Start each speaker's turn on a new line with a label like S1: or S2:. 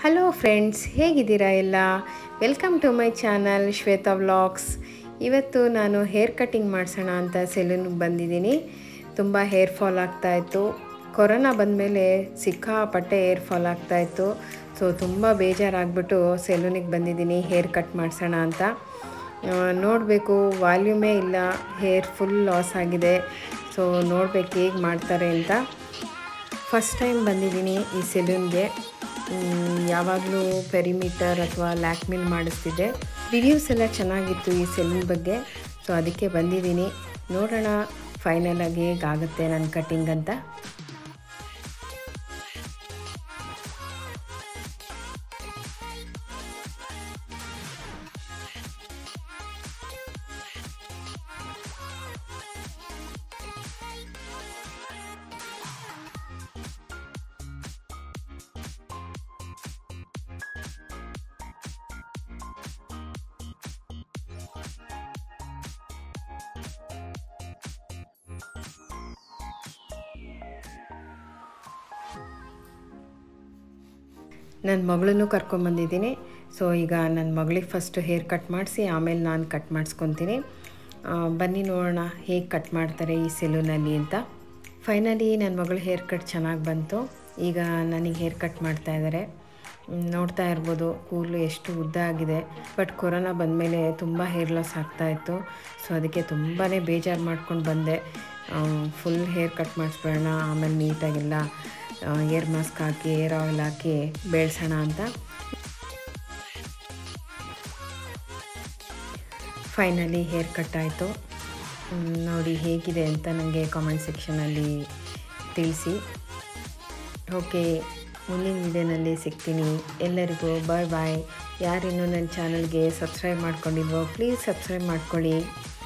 S1: hello friends ಹೇಗಿದ್ದೀರಾ ಎಲ್ಲ welcome to my channel Shweta vlogs ಇವತ್ತು ನಾನು ಹೇರ್ ಕಟ್ಟಿಂಗ್ ಮಾಡಿಸೋಣ ಅಂತ ಸೆಲೂನ್ಗೆ ಬಂದಿದ್ದೀನಿ ತುಂಬ ಹೇರ್ ಫಾಲ್ ಆಗ್ತಾಯಿತ್ತು ಕೊರೋನಾ ಬಂದಮೇಲೆ ಸಿಕ್ಕಾಪಟ್ಟೆ ಹೇರ್ ಫಾಲ್ ಆಗ್ತಾಯಿತ್ತು ಸೊ ತುಂಬ ಬೇಜಾರಾಗ್ಬಿಟ್ಟು ಸೆಲೂನಿಗೆ ಬಂದಿದ್ದೀನಿ ಹೇರ್ ಕಟ್ ಮಾಡಿಸೋಣ ಅಂತ ನೋಡಬೇಕು ವಾಲ್ಯೂಮೇ ಇಲ್ಲ ಹೇರ್ ಫುಲ್ ಲಾಸ್ ಆಗಿದೆ ಸೊ ನೋಡ್ಬೇಕು ಹೇಗೆ ಮಾಡ್ತಾರೆ ಅಂತ ಫಸ್ಟ್ ಟೈಮ್ ಬಂದಿದ್ದೀನಿ ಈ ಸೆಲೂನ್ಗೆ ಯಾವಾಗಲೂ ಪೆರಿಮೀಟರ್ ಅಥವಾ ಲ್ಯಾಕ್ಮಿಲ್ ಮಾಡಿಸ್ತಿದ್ದೆ ರಿವ್ಯೂಸ್ ಎಲ್ಲ ಚೆನ್ನಾಗಿತ್ತು ಈ ಸೆಲೂನ್ ಬಗ್ಗೆ ಸೊ ಅದಕ್ಕೆ ಬಂದಿದ್ದೀನಿ ನೋಡೋಣ ಫೈನಲ್ ಆಗಿ ಹೇಗಾಗುತ್ತೆ ನನ್ನ ಕಟ್ಟಿಂಗ್ ಅಂತ ನನ್ನ ಮಗಳನ್ನೂ ಕರ್ಕೊಂಬಂದಿದ್ದೀನಿ ಸೊ ಈಗ ನನ್ನ ಮಗಳಿಗೆ ಫಸ್ಟು ಹೇರ್ ಕಟ್ ಮಾಡಿಸಿ ಆಮೇಲೆ ನಾನು ಕಟ್ ಮಾಡಿಸ್ಕೊತೀನಿ ಬನ್ನಿ ನೋಡೋಣ ಹೇಗೆ ಕಟ್ ಮಾಡ್ತಾರೆ ಈ ಸೆಲೂನಲ್ಲಿ ಅಂತ ಫೈನಲಿ ನನ್ನ ಮಗಳ ಹೇರ್ ಕಟ್ ಚೆನ್ನಾಗಿ ಬಂತು ಈಗ ನನಗೆ ಹೇರ್ ಕಟ್ ಮಾಡ್ತಾ ಇದ್ದಾರೆ ನೋಡ್ತಾ ಇರ್ಬೋದು ಕೂದಲು ಎಷ್ಟು ಉದ್ದ ಆಗಿದೆ ಬಟ್ ಕೊರೋನಾ ಬಂದಮೇಲೆ ತುಂಬ ಹೇರ್ ಲಾಸ್ ಆಗ್ತಾಯಿತ್ತು ಸೊ ಅದಕ್ಕೆ ತುಂಬಾ ಬೇಜಾರು ಮಾಡ್ಕೊಂಡು ಬಂದೆ ಫುಲ್ ಹೇರ್ ಕಟ್ ಮಾಡಿಸ್ಬಿಡೋಣ ಆಮೇಲೆ ನೀಟಾಗೆಲ್ಲ ಏರ್ ಮಾಸ್ಕ್ ಹಾಕಿ ಏರ್ ಆಯಿಲ್ ಹಾಕಿ ಬೇಳ್ಸೋಣ ಅಂತ ಫೈನಲಿ ಹೇರ್ ಕಟ್ ಆಯಿತು ನೋಡಿ ಹೇಗಿದೆ ಅಂತ ನನಗೆ ಕಾಮೆಂಟ್ ಸೆಕ್ಷನಲ್ಲಿ ತಿಳಿಸಿ ಓಕೆ ಮುಂದಿನ ವಿಡಿಯೋನಲ್ಲಿ ಸಿಗ್ತೀನಿ ಎಲ್ಲರಿಗೂ ಬಾಯ್ ಬಾಯ್ ಯಾರಿನ್ನೂ ನನ್ನ ಚಾನಲ್ಗೆ ಸಬ್ಸ್ಕ್ರೈಬ್ ಮಾಡ್ಕೊಂಡಿಲ್ವೋ ಪ್ಲೀಸ್ ಸಬ್ಸ್ಕ್ರೈಬ್ ಮಾಡ್ಕೊಳ್ಳಿ